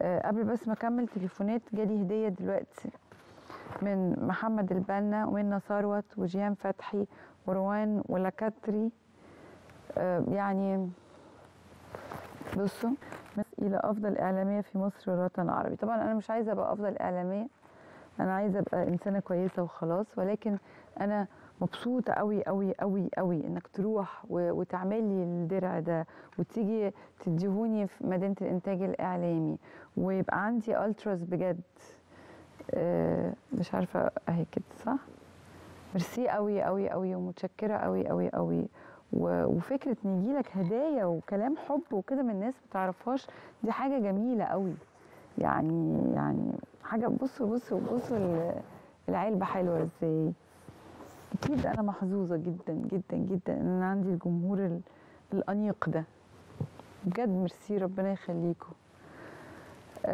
آه، قبل بس ما اكمل تليفونات جالي هديه دلوقتي من محمد البنا ومنى ثروت وجيهان فتحي وروان ولاكاتري آه، يعني بصوا الى افضل اعلاميه في مصر والوطن العربي طبعا انا مش عايزه ابقى افضل اعلاميه انا عايزه ابقى انسانه كويسه وخلاص ولكن انا مبسوطه قوي قوي قوي قوي انك تروح و- وتعملي الدرع ده وتيجي تديهوني في مدينه الانتاج الاعلامي ويبقى عندي التراس بجد آه، مش عارفه اهي كده صح ميرسي قوي قوي قوي ومتشكره قوي قوي قوي و- وفكره ان يجيلك هدايا وكلام حب وكده من ناس ما تعرفهاش دي حاجه جميله قوي يعني يعني حاجه بصوا بصوا بصوا ال- العلبه حلوه ازاي اكيد انا محظوظه جدا جدا جدا ان انا عندي الجمهور ال- الانيق ده بجد ميرسي ربنا يخليكم